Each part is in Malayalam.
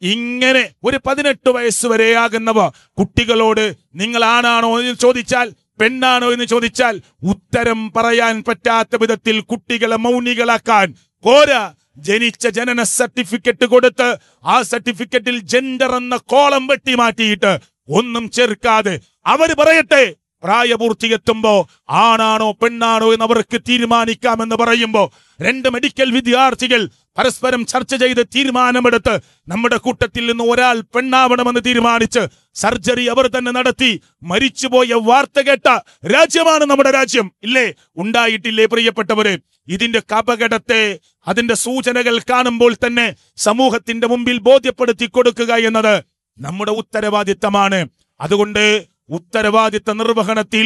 ഇങ്ങനെ ഒരു പതിനെട്ട് വയസ്സ് വരെയാകുന്നവ കുട്ടികളോട് നിങ്ങൾ ആണാണോ എന്ന് ചോദിച്ചാൽ പെണ്ണാണോ എന്ന് ചോദിച്ചാൽ ഉത്തരം പറയാൻ പറ്റാത്ത വിധത്തിൽ കുട്ടികളെ മൗനികളാക്കാൻ പോരാ ജനിച്ച ജനന സർട്ടിഫിക്കറ്റ് കൊടുത്ത് ആ സർട്ടിഫിക്കറ്റിൽ ജെൻഡർ എന്ന കോളം വെട്ടി മാറ്റിയിട്ട് ഒന്നും ചേർക്കാതെ അവര് പറയട്ടെ പ്രായപൂർത്തിയെത്തുമ്പോ ആണാണോ പെണ്ണാണോ എന്ന് അവർക്ക് തീരുമാനിക്കാമെന്ന് പറയുമ്പോ രണ്ട് മെഡിക്കൽ വിദ്യാർത്ഥികൾ പരസ്പരം ചർച്ച ചെയ്ത് തീരുമാനമെടുത്ത് നമ്മുടെ കൂട്ടത്തിൽ നിന്ന് ഒരാൾ പെണ്ണാവണമെന്ന് തീരുമാനിച്ച് സർജറി അവർ തന്നെ നടത്തി മരിച്ചുപോയ വാർത്ത കേട്ട രാജ്യമാണ് നമ്മുടെ രാജ്യം ഇല്ലേ ഉണ്ടായിട്ടില്ലേ പ്രിയപ്പെട്ടവരെ ഇതിന്റെ അപകടത്തെ അതിന്റെ സൂചനകൾ കാണുമ്പോൾ തന്നെ സമൂഹത്തിന്റെ മുമ്പിൽ ബോധ്യപ്പെടുത്തി കൊടുക്കുക എന്നത് നമ്മുടെ ഉത്തരവാദിത്തമാണ് അതുകൊണ്ട് ഉത്തരവാദിത്ത നിർവഹണത്തിൽ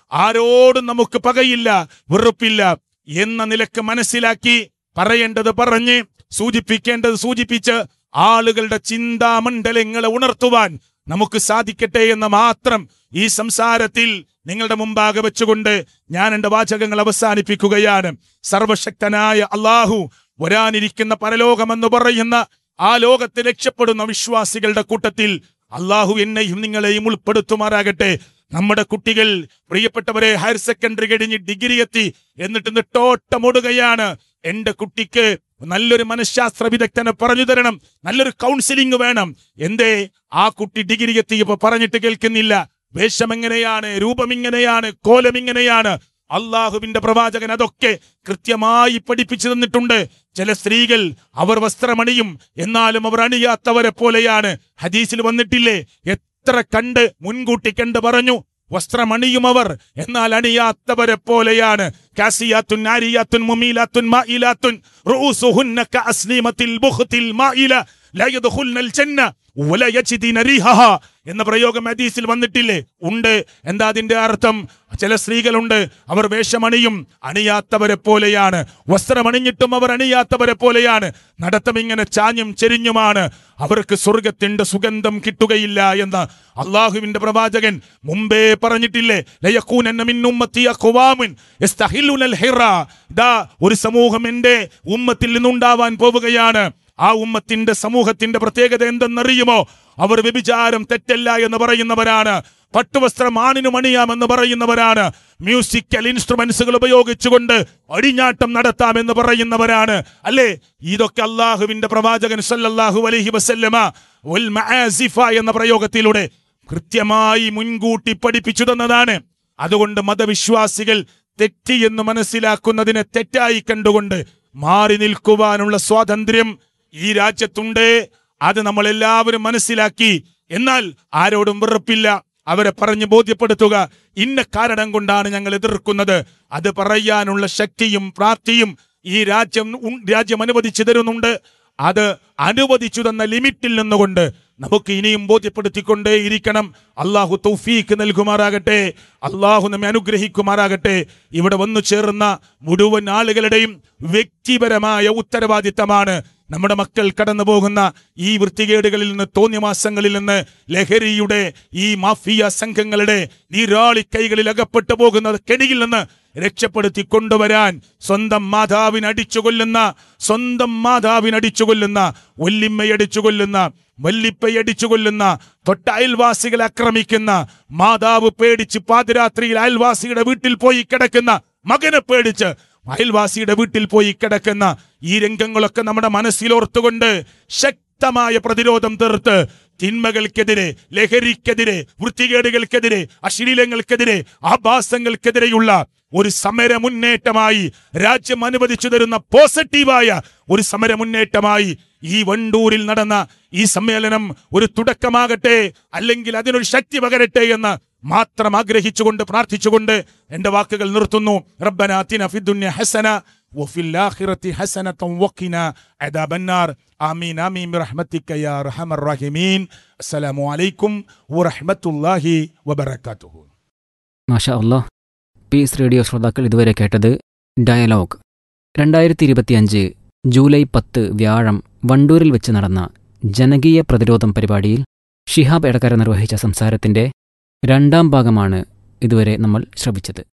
ആരോടും നമുക്ക് പകയില്ല വെറുപ്പില്ല എന്ന നിലക്ക് മനസ്സിലാക്കി പറയേണ്ടത് പറഞ്ഞ് സൂചിപ്പിക്കേണ്ടത് സൂചിപ്പിച്ച് ആളുകളുടെ ചിന്താമണ്ഡലങ്ങളെ ഉണർത്തുവാൻ നമുക്ക് സാധിക്കട്ടെ എന്ന് മാത്രം ഈ സംസാരത്തിൽ നിങ്ങളുടെ മുമ്പാകെ വെച്ചുകൊണ്ട് ഞാൻ എന്റെ വാചകങ്ങൾ അവസാനിപ്പിക്കുകയാണ് സർവശക്തനായ അള്ളാഹു വരാനിരിക്കുന്ന പരലോകമെന്ന് പറയുന്ന ആ ലോകത്തെ രക്ഷപ്പെടുന്ന വിശ്വാസികളുടെ കൂട്ടത്തിൽ അള്ളാഹു എന്നെയും നിങ്ങളെയും ഉൾപ്പെടുത്തുമാറാകട്ടെ നമ്മുടെ കുട്ടികൾ പ്രിയപ്പെട്ടവരെ ഹയർ സെക്കൻഡറി കഴിഞ്ഞ് ഡിഗ്രി എത്തി എന്നിട്ട് നെട്ടോട്ടമോടുകയാണ് എന്റെ കുട്ടിക്ക് നല്ലൊരു മനഃശാസ്ത്ര വിദഗ്ധനെ പറഞ്ഞു തരണം നല്ലൊരു കൗൺസിലിംഗ് വേണം എന്തേ ആ കുട്ടി ഡിഗ്രി എത്തിയപ്പോ പറഞ്ഞിട്ട് കേൾക്കുന്നില്ല വേഷം എങ്ങനെയാണ് രൂപം ഇങ്ങനെയാണ് കോലം ഇങ്ങനെയാണ് അള്ളാഹുവിന്റെ പ്രവാചകൻ അതൊക്കെ കൃത്യമായി പഠിപ്പിച്ചു തന്നിട്ടുണ്ട് ചില സ്ത്രീകൾ അവർ വസ്ത്രമണിയും എന്നാലും അവർ അണിയാത്തവരെ പോലെയാണ് ഹദീസിൽ വന്നിട്ടില്ലേ എത്ര കണ്ട് മുൻകൂട്ടി കണ്ട് പറഞ്ഞു വസ്ത്രമണിയും അവർ എന്നാൽ അണിയാത്തവരെ പോലെയാണ് കാസിയാത്തുൻ നാരിയാത്തുൻ മുമീലാത്തുൻ മായിലാത്തുൻ റൂസുഹുന്ന കഅസ്നീമത്തിൽ ബുഖ്തിൽ മായില ലാ യദ്ഖുൽനൽ ജന്ന വല യജിദിന റീഹഹ എന്ന പ്രയോഗം ഹദീസിൽ വന്നിട്ടില്ലേ ഉണ്ട് എന്താ അതിന്റെ അർത്ഥം ചില സ്ത്രീകളുണ്ട് അവർ വേഷമണിയും അണിയാത്തവരെ പോലെയാണ് വസ്ത്രമണിഞ്ഞിട്ടും അവർ അണിയാത്തവരെ പോലെയാണ് നടത്തം ഇങ്ങനെ ചാഞ്ഞും ചെരിഞ്ഞുമാണ് അവർക്ക് സ്വർഗത്തിന്റെ സുഗന്ധം കിട്ടുകയില്ല എന്ന് അള്ളാഹുവിന്റെ പ്രവാചകൻ മുമ്പേ പറഞ്ഞിട്ടില്ലേ ലയക്കൂനന്ന മിൻ ഉമ്മത്തി അഖ്വാമുൻ യസ്തഹില്ലുനൽ ഹിറ ദാ ഒരു സമൂഹം എന്റെ ഉമ്മത്തിൽ നിന്നുണ്ടാവാൻ പോവുകയാണ് ആ ഉമ്മത്തിന്റെ സമൂഹത്തിന്റെ പ്രത്യേകത എന്തെന്നറിയുമോ അവർ വ്യഭിചാരം തെറ്റല്ല എന്ന് പറയുന്നവരാണ് പട്ടുവസ്ത്രം ആണിനും അണിയാമെന്ന് പറയുന്നവരാണ് മ്യൂസിക്കൽ ഇൻസ്ട്രുമെന്റ്സുകൾ ഉപയോഗിച്ചുകൊണ്ട് അടിഞ്ഞാട്ടം നടത്താമെന്ന് പറയുന്നവരാണ് അല്ലേ ഇതൊക്കെ അള്ളാഹുവിന്റെ പ്രവാചകൻ സല്ലല്ലാഹു അലൈഹി വസല്ലമ വൽ മആസിഫ എന്ന പ്രയോഗത്തിലൂടെ കൃത്യമായി മുൻകൂട്ടി പഠിപ്പിച്ചു തന്നതാണ് അതുകൊണ്ട് മതവിശ്വാസികൾ തെറ്റി എന്ന് മനസ്സിലാക്കുന്നതിനെ തെറ്റായി കണ്ടുകൊണ്ട് മാറി നിൽക്കുവാനുള്ള സ്വാതന്ത്ര്യം ഈ രാജ്യത്തുണ്ട് അത് നമ്മൾ എല്ലാവരും മനസ്സിലാക്കി എന്നാൽ ആരോടും വെറുപ്പില്ല അവരെ പറഞ്ഞ് ബോധ്യപ്പെടുത്തുക ഇന്ന കാരണം കൊണ്ടാണ് ഞങ്ങൾ എതിർക്കുന്നത് അത് പറയാനുള്ള ശക്തിയും പ്രാപ്തിയും ഈ രാജ്യം ഉം- രാജ്യം അനുവദിച്ചു തരുന്നുണ്ട് അത് അനുവദിച്ചു തന്ന ലിമിറ്റിൽ നിന്നുകൊണ്ട് നമുക്ക് ഇനിയും ബോധ്യപ്പെടുത്തിക്കൊണ്ടേ ഇരിക്കണം അള്ളാഹു തൗഫീക്ക് നൽകുമാറാകട്ടെ അള്ളാഹു നമ്മെ അനുഗ്രഹിക്കുമാറാകട്ടെ ഇവിടെ വന്നു ചേർന്ന മുഴുവൻ ആളുകളുടെയും വ്യക്തിപരമായ ഉത്തരവാദിത്തമാണ് നമ്മുടെ മക്കൾ കടന്നു പോകുന്ന ഈ വൃത്തികേടുകളിൽ നിന്ന് തോന്നിയമാസങ്ങളിൽ നിന്ന് ലഹരിയുടെ ഈ മാഫിയ സംഘങ്ങളുടെ നീരാളി കൈകളിൽ അകപ്പെട്ടു പോകുന്ന കെണിയിൽ നിന്ന് രക്ഷപ്പെടുത്തി കൊണ്ടുവരാൻ സ്വന്തം മാതാവിനെ അടിച്ചു കൊല്ലുന്ന സ്വന്തം മാതാവിനെ അടിച്ചു കൊല്ലുന്ന വല്ലിമ്മയടിച്ചു കൊല്ലുന്ന വല്ലിപ്പയടിച്ചു കൊല്ലുന്ന തൊട്ട അയൽവാസികളെ ആക്രമിക്കുന്ന മാതാവ് പേടിച്ച് പാതിരാത്രിയിൽ അയൽവാസിയുടെ വീട്ടിൽ പോയി കിടക്കുന്ന മകനെ പേടിച്ച് അയൽവാസിയുടെ വീട്ടിൽ പോയി കിടക്കുന്ന ഈ രംഗങ്ങളൊക്കെ നമ്മുടെ മനസ്സിലോർത്തുകൊണ്ട് ശക്തമായ പ്രതിരോധം തീർത്ത് തിന്മകൾക്കെതിരെ ലഹരിക്കെതിരെ വൃത്തികേടുകൾക്കെതിരെ അശ്ലീലങ്ങൾക്കെതിരെ ആഭാസങ്ങൾക്കെതിരെയുള്ള ഒരു സമര മുന്നേറ്റമായി രാജ്യം അനുവദിച്ചു തരുന്ന പോസിറ്റീവായ ഒരു സമര മുന്നേറ്റമായി ഈ വണ്ടൂരിൽ നടന്ന ഈ സമ്മേളനം ഒരു തുടക്കമാകട്ടെ അല്ലെങ്കിൽ അതിനൊരു ശക്തി പകരട്ടെ എന്ന് മാത്രം ആഗ്രഹിച്ചുകൊണ്ട് പ്രാർത്ഥിച്ചുകൊണ്ട് എന്റെ വാക്കുകൾ നിർത്തുന്നു റബ്ബന അതിന ഫിദ്ദുന്യ ഹസന وفي الآخرة حسنة وقنا عذاب النار آمين آمين برحمتك يا أرحم الراحمين السلام عليكم ورحمة الله وبركاته മാഷാ അള്ളാഹ് പീസ് റേഡിയോ ശ്രോതാക്കൾ ഇതുവരെ കേട്ടത് ഡയലോഗ് രണ്ടായിരത്തി ഇരുപത്തിയഞ്ച് ജൂലൈ പത്ത് വ്യാഴം വണ്ടൂരിൽ വെച്ച് നടന്ന ജനകീയ പ്രതിരോധം പരിപാടിയിൽ ഷിഹാബ് എടക്കര നിർവഹിച്ച സംസാരത്തിന്റെ രണ്ടാം ഭാഗമാണ് ഇതുവരെ നമ്മൾ ശ്രവിച്ചത്